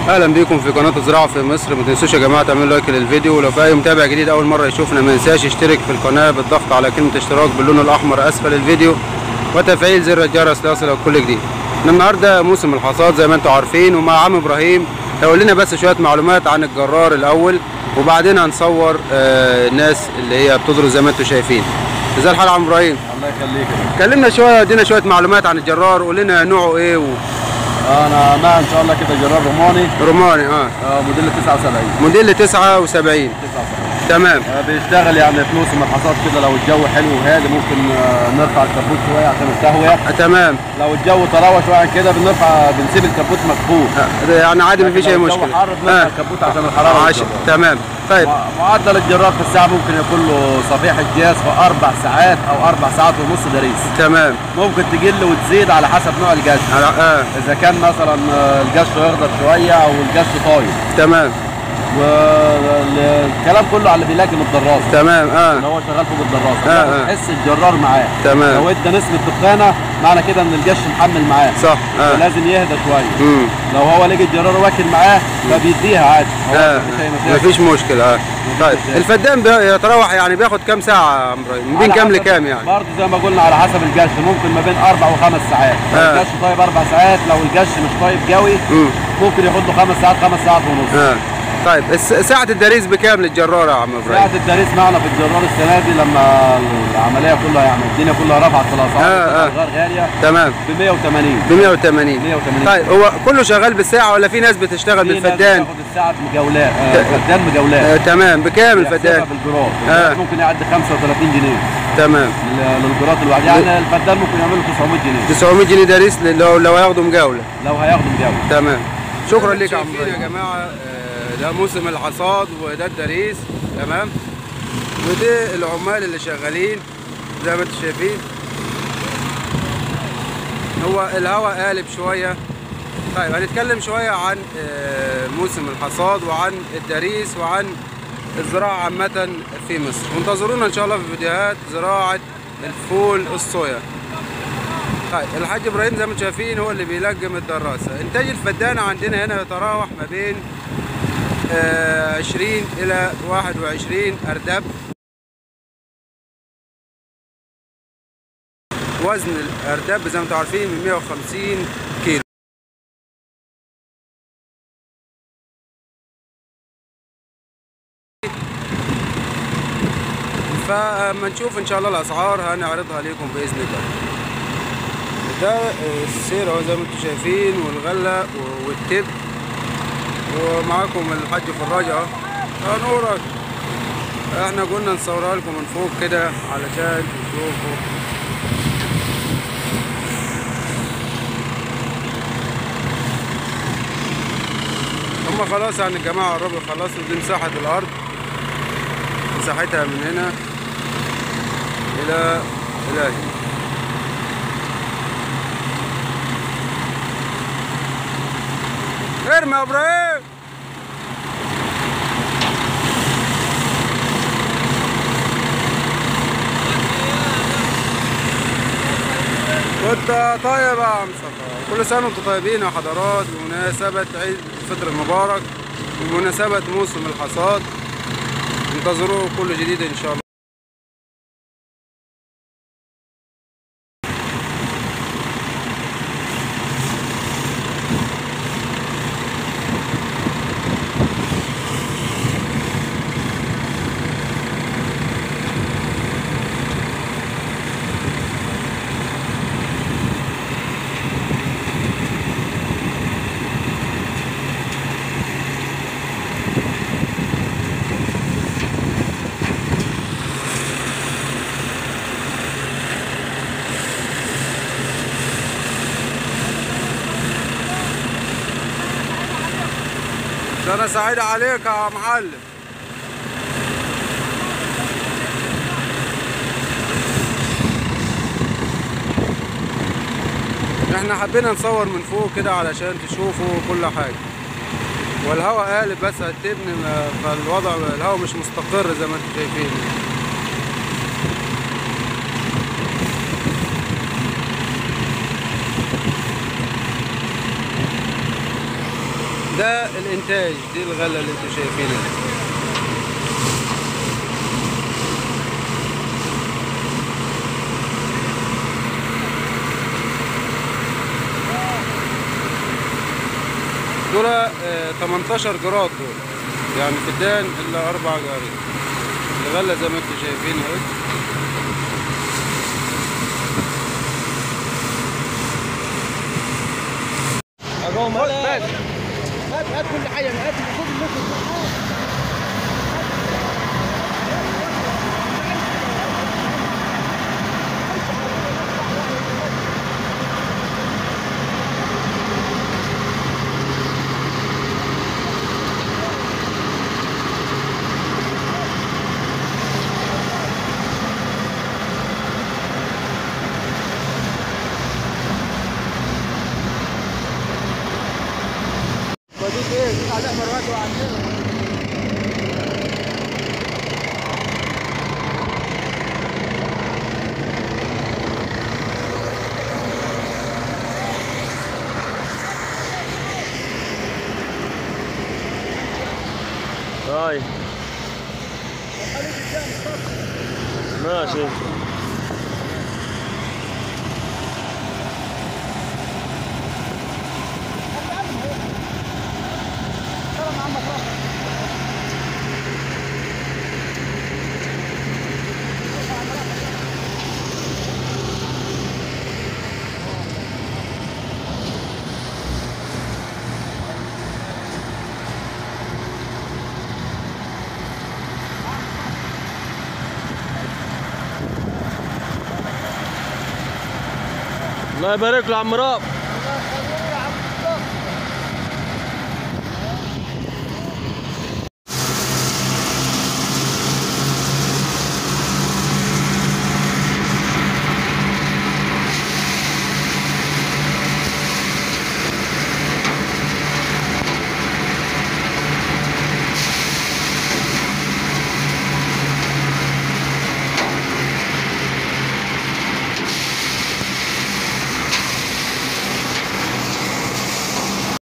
اهلا بيكم في قناه الزراعه في مصر ما تنسوش يا جماعه تعملوا لايك للفيديو ولو في اي متابع جديد اول مره يشوفنا ما ينساش يشترك في القناه بالضغط على كلمه اشتراك باللون الاحمر اسفل الفيديو وتفعيل زر الجرس ليصلك كل جديد إحنا النهارده موسم الحصاد زي ما انتم عارفين ومع عم ابراهيم هيقول لنا بس شويه معلومات عن الجرار الاول وبعدين هنصور آه الناس اللي هي بتضرب زي ما انتم شايفين ازاي الحال يا عم ابراهيم الله يخليك كلمنا شويه ادينا شويه معلومات عن الجرار وقول لنا نوعه ايه و... انا معي ان شاء الله كده جرار روماني روماني اه آه، موديل 79 موديل 79 79 تمام آه، بيشتغل يعني في موسم الحصاد كده لو الجو حلو وهادي ممكن آه، نرفع الكبوت شويه عشان التهويه آه تمام لو الجو طراوه شويه عن كده بنرفع بنسيب الكبوت مفتوح آه يعني عادي مفيش اي لكن لو مشكله الجو حر بنرفع الكبوت عشان الحراره عش... والجو. تمام طيب مع- معدل الجرار في الساعه ممكن يكون له صفيحه جاز في اربع ساعات او اربع ساعات ونص دريس تمام ممكن تقل وتزيد على حسب نوع الجش على اه اذا كان مثلا آه، الجش يخضر شويه او الجش طاير تمام والكلام كله على اللي بيلاقي من الدراسه تمام اه اللي هو شغال فوق الدراسه آه، آه آه. تحس الجرار معاه تمام. لو ادى نسبه دخانه معنى كده ان الجش محمل معاه صح اه لازم يهدى شويه امم لو هو لقي الجرار واكل معاه فبيديها عادي هو اه مفيش أي مشاكل. مفيش مشكله اه طيب مشاكل. الفدان بيتراوح يعني بياخد كام ساعه يا عم ابراهيم من بين على كام حسب- لكام يعني برضه زي ما قلنا على حسب الجش ممكن ما بين اربع وخمس ساعات لو آه. الجش طيب اربع ساعات لو الجش مش طيب قوي امم ممكن ياخد له خمس ساعات خمس ساعات ونص اه طيب الس- ساعه الدريس بكام للجرار يا عم ابراهيم ساعة الدريس معنا في الجرار السنة دي لما العملية كلها يعني الدنيا كلها رفعت في الأسعار آه، آه. الأسعار غالية تمام ب 180 ب 180 180 طيب هو كله شغال بالساعه ولا في ناس بتشتغل في ناس بالفدان بتاخد الساعة بمجاولات ت- آه، فدان مجاولات آه تمام بكام يحسبها الفدان بالجراد آه. ممكن يعدي 35 جنيه تمام لل- للجراد الواحد يعني الفدان ممكن يعمل له 900 جنيه 900 جنيه دريس لو لو هياخدوا مجاوله لو هياخدوا مجاولة تمام شكرا لك يا عم يا جماعه آه، ده موسم الحصاد وده الدريس تمام ودي العمال اللي شغالين زي ما انتم شايفين هو الهواء قالب شويه طيب هنتكلم شويه عن آه، موسم الحصاد وعن الدريس وعن الزراعه عامه في مصر وانتظرونا ان شاء الله في فيديوهات زراعه الفول الصويا طيب الحاج ابراهيم زي ما انتم شايفين هو اللي بيلجم الدراسه انتاج الفدانه عندنا هنا يتراوح ما بين آه، 20 الى 21 ارداب وزن الارداب زي ما انتم عارفين من 150 كيلو فاما نشوف ان شاء الله الاسعار هنعرضها لكم باذن الله ده السير اهو زي ما انتم شايفين والغله و- والتب ومعاكم الحاج فراج اهو اه نورك احنا قلنا نصورها لكم من فوق كده علشان تشوفوا هما خلاص يعني الجماعة قربوا يخلصوا دي مساحة الأرض مساحتها من هنا إلى إلى هنا ارمي يا ابراهيم كنت طيب يا عم صفا كل سنه وانتم طيبين يا حضرات بمناسبه عيد الفطر المبارك وبمناسبه موسم الحصاد انتظروا كل جديد ان شاء الله سنة سعيدة عليك يا معلم احنا حبينا نصور من فوق كده علشان تشوفوا كل حاجة والهواء قالب بس هتبني ما- فالوضع الهواء مش مستقر زي ما انتم شايفين ده الانتاج دي الغله اللي انتوا شايفينها دي دول آه، 18 جراد دول يعني فدان الا اربع جراد الغله زي ما انتوا شايفين اهي اهو خد بس هات هات كل حاجه هات خد النص وديك ايه؟ دي على مرات وعندنا طيب ماشي الله يبارك له عم راب